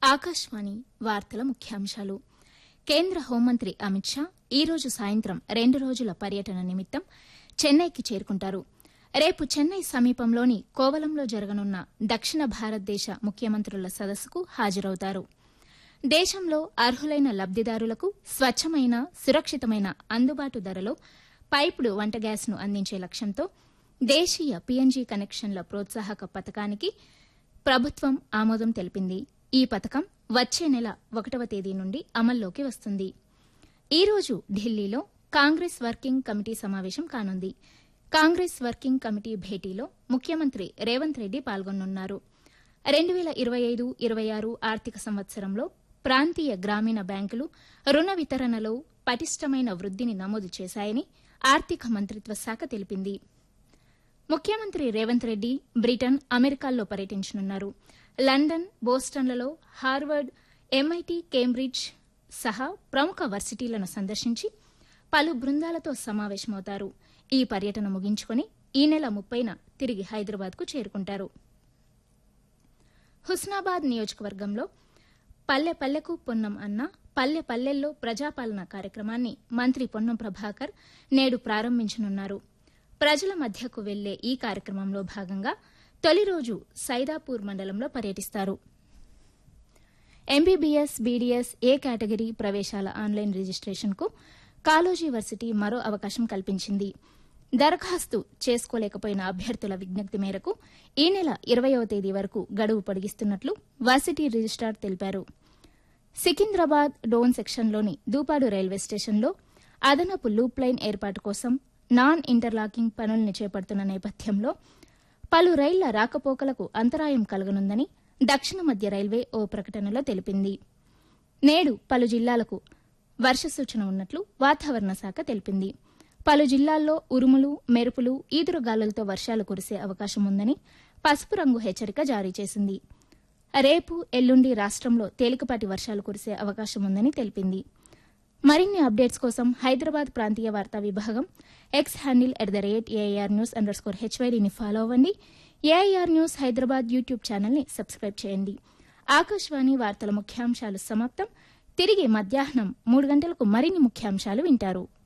ఆకాశవాణి వార్తల ముఖ్యాంశాలు కేంద్ర హోంమంత్రి అమిత్ షా ఈ రోజు సాయంత్రం రెండు రోజుల పర్యటన నిమిత్తం చెన్నైకి చేరుకుంటారు రేపు చెన్నై సమీపంలోని కోవలంలో జరగనున్న దక్షిణ భారతదేశ ముఖ్యమంత్రుల సదస్సుకు హాజరవుతారు దేశంలో అర్హులైన లబ్దిదారులకు స్వచ్చమైన సురక్షితమైన అందుబాటు ధరలో పైపుడు వంట గ్యాస్ను అందించే లక్ష్యంతో దేశీయ పీఎన్జీ కనెక్షన్ల ప్రోత్సాహక పథకానికి ప్రభుత్వం ఆమోదం తెలిపింది ఈ పథకం వచ్చే నెల ఒకటవ తేదీ నుండి అమల్లోకి వస్తుంది ఈ రోజు ఢిల్లీలో కాంగ్రెస్ వర్కింగ్ కమిటీ సమావేశం కానుంది కాంగ్రెస్ వర్కింగ్ కమిటీ భేటీలో ముఖ్యమంత్రి రేవంత్ రెడ్డి పాల్గొనున్నారు రెండు వేల ఇరవై ఐదు ఇరవై ఆరు ఆర్థిక సంవత్సరంలో ప్రాంతీయ గ్రామీణ బ్యాంకులు రుణ వితరణలో పటిష్టమైన వృద్దిని నమోదు చేశాయని ఆర్థిక మంత్రిత్వ శాఖ తెలిపింది ముఖ్యమంత్రి రేవంత్ రెడ్డి బ్రిటన్ అమెరికాల్లో పర్యటించనున్నారు లండన్ బోస్టన్లలో హార్వర్డ్ ఎంఐటి కేంబ్రిడ్జ్ సహా ప్రముఖ వర్సిటీలను సందర్శించి పలు బృందాలతో సమావేశమవుతారు ఈ పర్యటన ముగించుకుని ఈ నెల ముప్పైన తిరిగి హైదరాబాద్కు చేరుకుంటారు హుస్నాబాద్ నియోజకవర్గంలో పల్లె పల్లెకు పొన్నం అన్న పల్లె పల్లెల్లో ప్రజాపాలన కార్యక్రమాన్ని మంత్రి పొన్నం ప్రభాకర్ నేడు ప్రారంభించనున్నారు ప్రజల మధ్యకు వెళ్లే ఈ కార్యక్రమంలో భాగంగా తొలి రోజు సైదాపూర్ మండలంలో పర్యటిస్తారు ఎంబీబీఎస్ బీడీఎస్ ఏ కేటగిరీ ప్రవేశాల ఆన్లైన్ రిజిస్టేషన్కు కాలోజీ వర్సిటీ మరో అవకాశం కల్పించింది దరఖాస్తు చేసుకోలేకపోయిన అభ్యర్థుల విజ్ఞప్తి మేరకు ఈ నెల ఇరవయవ తేదీ వరకు గడువు పొడిగిస్తున్నట్లు వర్సిటీ రిజిస్టార్ తెలిపారు సికింద్రాబాద్ డోన్ సెక్షన్లోని దూపాడు రైల్వే స్టేషన్లో అదనపు లూప్ లైన్ ఏర్పాటు కోసం నాన్ ఇంటర్లాకింగ్ పనుల్ని చేపడుతున్న నేపథ్యంలో పలు రైళ్ల రాకపోకలకు అంతరాయం కలగనుందని దక్షిణ మధ్య రైల్వే ఓ ప్రకటనలో తెలిపింది నేడు పలు జిల్లాలకు వర్ష సూచన ఉన్నట్లు వాతావరణ శాఖ తెలిపింది పలు జిల్లాల్లో ఉరుములు మెరుపులు ఈదురుగాలులతో వర్షాలు కురిసే అవకాశం ఉందని పసుపు రంగు హెచ్చరిక జారీ చేసింది రేపు ఎల్లుండి రాష్టంలో తేలికపాటి వర్షాలు కురిసే అవకాశం ఉందని తెలిపింది మరిన్ని అప్డేట్స్ కోసం హైదరాబాద్ ప్రాంతీయ వార్తా విభాగం X handle at the rate AIR news underscore హెచ్వైడీని ఫాలో అవ్వండి ఏఐఆర్ న్యూస్ హైదరాబాద్ యూట్యూబ్ ఛానల్ని సబ్స్క్రైబ్ చేయండి ఆకాశవాణి వార్తల ముఖ్యాంశాలు సమాప్తం తిరిగి మధ్యాహ్నం మూడు గంటలకు మరిన్ని ముఖ్యాంశాలు వింటారు